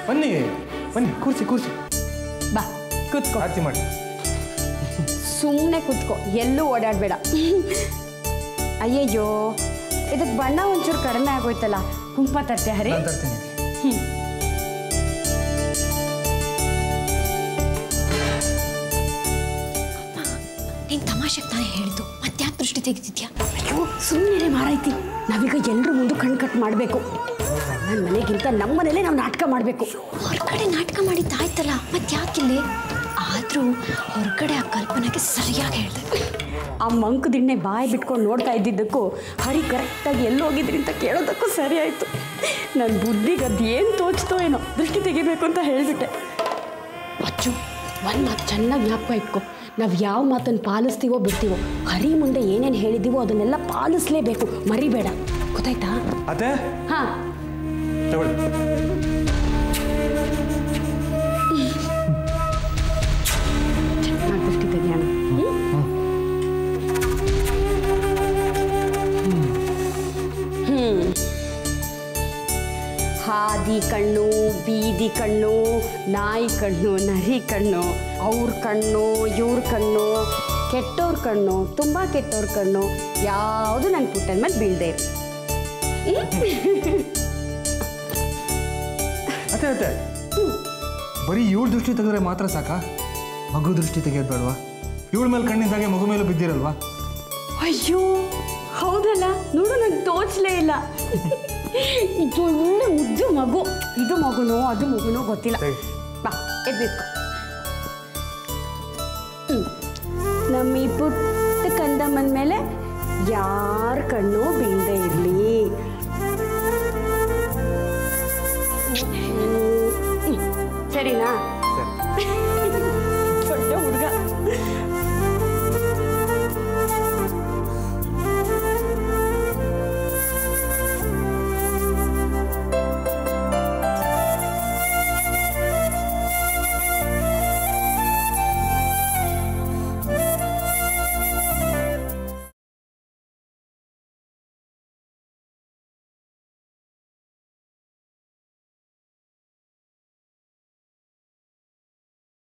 ಬನ್ನಿ ಬನ್ನಿ ಕೂರ್ಸಿ ಕೂರ್ಸಿ ಬಾ ಕೂತ್ಕೋ ಆರತಿ ಮಾಡಿ ಸುಮ್ಮನೆ ಕೂತ್ಕೋ ಎಲ್ಲೂ ಓಡಾಡಬೇಡ ಅಯ್ಯಯ್ಯೋ ಇದಕ್ಕೆ ಬಣ್ಣ ಒಂಚೂರು ಕಡಿಮೆ ಆಗೋಯ್ತಲ್ಲ ಕುಂಕುಮ ತರ್ತೆ ಹರಿ ನಾನು ತರ್ತೀನಿ ನೀನು ತಮಾಷೆಗೆ ತಾನೇ ಹೇಳಿದ್ದು ಮತ್ತ್ಯಾಕೆ ದೃಷ್ಟಿ ತೆಗೆದಿದ್ಯಾ ಅಯ್ಯೋ ಸುಮ್ಮನೆ ಮಾರೈತಿ ನಾವೀಗ ಎಲ್ಲರ ಮುಂದೆ ಕಣ್ ಕಟ್ ಮಾಡಬೇಕು ನನ್ನ ಮನೆಗಿಂತ ನಮ್ಮ ಮನೇಲೆ ನಾವು ನಾಟಕ ಮಾಡಬೇಕು ಹೊರಗಡೆ ನಾಟಕ ಮಾಡಿದ್ದಾಯ್ತಲ್ಲ ಮತ್ತ್ಯಾಕಿಲ್ಲಿ ಆದರೂ ಹೊರಗಡೆ ಆ ಕಲ್ಪನೆಗೆ ಸರಿಯಾಗಿ ಹೇಳಿದೆ ಆ ಮಂಕು ದಿಣ್ಣೆ ಬಾಯಿ ಬಿಟ್ಕೊಂಡು ನೋಡ್ತಾ ಇದ್ದಿದ್ದಕ್ಕೂ ಹರಿ ಕರೆಕ್ಟಾಗಿ ಎಲ್ಲಿ ಹೋಗಿದ್ರಿ ಅಂತ ಕೇಳೋದಕ್ಕೂ ಸರಿ ಆಯಿತು ನನ್ನ ಬುದ್ಧಿಗೆ ಅದು ಏನು ತೋಚ್ತೋ ಏನೋ ದೃಷ್ಟಿ ತೆಗಿಬೇಕು ಅಂತ ಹೇಳಿಬಿಟ್ಟೆ ಅಚ್ಚು ಒಂದು ಮಾತು ಚೆನ್ನಾಗಿ ಜ್ಞಾಪಕ ಇಟ್ಕೊ ನಾವು ಯಾವ ಮಾತನ್ನು ಪಾಲಿಸ್ತೀವೋ ಬಿಡ್ತೀವೋ ಹರಿ ಮುಂದೆ ಏನೇನು ಹೇಳಿದ್ದೀವೋ ಅದನ್ನೆಲ್ಲ ಪಾಲಿಸ್ಲೇಬೇಕು ಮರಿಬೇಡ ಗೊತ್ತಾಯ್ತಾ ಅತ್ತೆ ಹಾಂ ತಗೊಳ್ಳಿ ಚೆನ್ನಾಗಿ ದೃಷ್ಟಿ ತೆಗಿಯೋಣ ಹ್ಮ್ ಹಾದಿ ಕಣ್ಣು ಬೀದಿ ಕಣ್ಣು ನಾಯಿ ಕಣ್ಣು ನರಿ ಕಣ್ಣು ಅವ್ರ ಕಣ್ಣು ಇವ್ರ ಕಣ್ಣು ಕೆಟ್ಟವ್ರ ಕಣ್ಣು ತುಂಬ ಕೆಟ್ಟವ್ರ ಕಣ್ಣು ಯಾವುದು ನನ್ನ ಪುಟ್ಟನ ಮೇಲೆ ಬೀಳದೆ ಇರು ಅತ್ತೆ ಅತ್ತೆ ಬರೀ ಇವಳು ದೃಷ್ಟಿ ತೆಗೆದ್ರೆ ಮಾತ್ರ ಸಾಕಾ ಮಗು ದೃಷ್ಟಿ ತೆಗೆಯೋದು ಬೇಡವಾ ಇವಳ ಮೇಲೆ ಕಣ್ಣಿದ್ದಾಗೆ ಮಗು ಮೇಲೂ ಬಿದ್ದಿರಲ್ವಾ ಅಯ್ಯೋ ಹೌದಲ್ಲ ನೋಡು ನಂಗೆ ತೋಚ್ಲೇ ಇಲ್ಲ ಇದು ಒಳ್ಳೆ ಮುದ್ದು ಮಗು ಇದು ಮಗುನೋ ಅದು ಮಗುನೋ ಗೊತ್ತಿಲ್ಲ ಸರಿ. ಬಾ ಎದ್ಬಿಟ್ಕೊ ನಮ್ಮ ಈ ಪುಟ್ಟ ಕಂದಮ್ಮನ ಮೇಲೆ ಯಾರ ಕಣ್ಣು